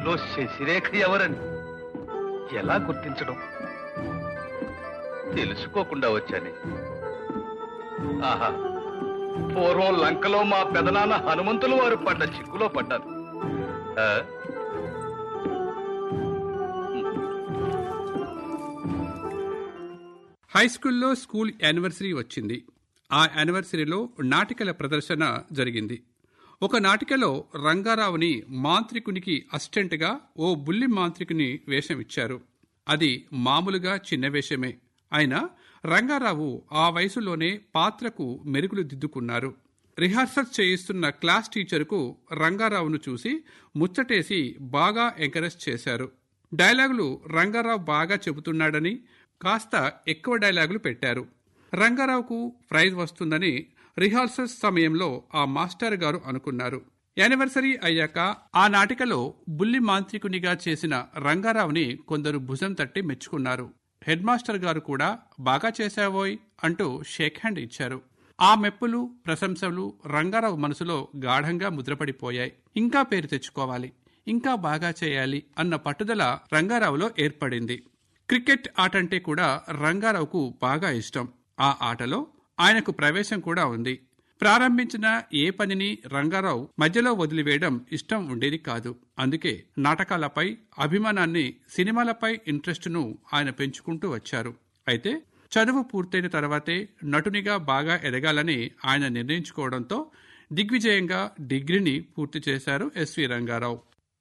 స్కూల్లో శశిరేఖ ఎవరని ఎలా గుర్తించడం తెలుసుకోకుండా వచ్చానే ఆహా పూర్వం లంకలో మా పెదనాన్న హనుమంతులు వారు పడ్డ చిక్కులో పడ్డాను ఆ? హై స్కూల్లో స్కూల్ యానివర్సరీ వచ్చింది ఆ యానివర్సరీలో నాటికల ప్రదర్శన జరిగింది ఒక నాటికలో రంగారావుని మాంత్రికునికి అసిస్టెంట్గా ఓ బుల్లి మాంత్రికుని వేషం ఇచ్చారు అది మామూలుగా చిన్న వేషమే అయినా రంగారావు ఆ వయసులోనే పాత్రకు మెరుగులు దిద్దుకున్నారు రిహార్సల్ చేయిస్తున్న క్లాస్ టీచర్కు రంగారావును చూసి ముచ్చటేసి బాగా ఎంకరేజ్ చేశారు డైలాగులు రంగారావు బాగా చెబుతున్నాడని కాస్త ఎక్కువ డైలాగులు పెట్టారు రంగారావుకు ప్రైజ్ వస్తుందని రిహార్సల్స్ సమయంలో ఆ మాస్టర్ గారు అనుకున్నారు యానివర్సరీ అయ్యాక ఆ నాటికలో బుల్లి మాంత్రికునిగా చేసిన రంగారావుని కొందరు భుజం తట్టి మెచ్చుకున్నారు హెడ్ మాస్టర్ గారు కూడా బాగా చేశావోయ్ అంటూ షేక్ హ్యాండ్ ఇచ్చారు ఆ మెప్పులు ప్రశంసలు రంగారావు మనసులో గాఢంగా ముద్రపడిపోయాయి ఇంకా పేరు తెచ్చుకోవాలి ఇంకా బాగా చేయాలి అన్న పట్టుదల రంగారావులో ఏర్పడింది క్రికెట్ ఆటంటే కూడా రంగారావుకు బాగా ఇష్టం ఆ ఆటలో ఆయనకు ప్రవేశం కూడా ఉంది ప్రారంభించిన ఏ పనిని రంగారావు మధ్యలో వదిలివేయడం ఇష్టం ఉండేది కాదు అందుకే నాటకాలపై అభిమానాన్ని సినిమాలపై ఇంట్రెస్ట్ను ఆయన పెంచుకుంటూ వచ్చారు అయితే చదువు పూర్తయిన తర్వాతే నటునిగా బాగా ఎదగాలని ఆయన నిర్ణయించుకోవడంతో దిగ్విజయంగా డిగ్రీని పూర్తి చేశారు ఎస్వి రంగారావు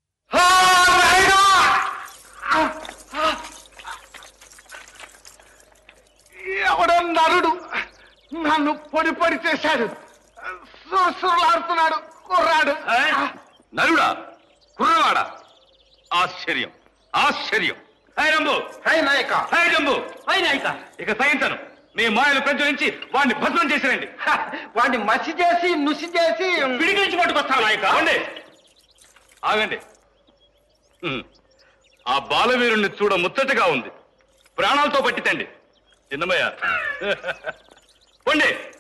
ఎవడో నరుడు నన్ను పొడి పొడి చేశాడు సురుసురులాడుతున్నాడు కుర్రాడు ఏ? నరుడా కుర్రవాడా ఆశ్చర్యం ఆశ్చర్యం హై రంబు హై నాయక హై జంబు హై నాయక ఇక సహించను మీ మాయలు ప్రచురించి వాడిని భస్మం చేసిరండి వాడిని మసి చేసి నుసి చేసి పిడికిలించి పట్టుకొస్తావు నాయక ఆగండి ఆగండి హ్మ్. ఆ బాలవీరుణ్ణి చూడ ముచ్చటగా ఉంది ప్రాణాలతో పట్టితండి చిన్నమయ్య పండి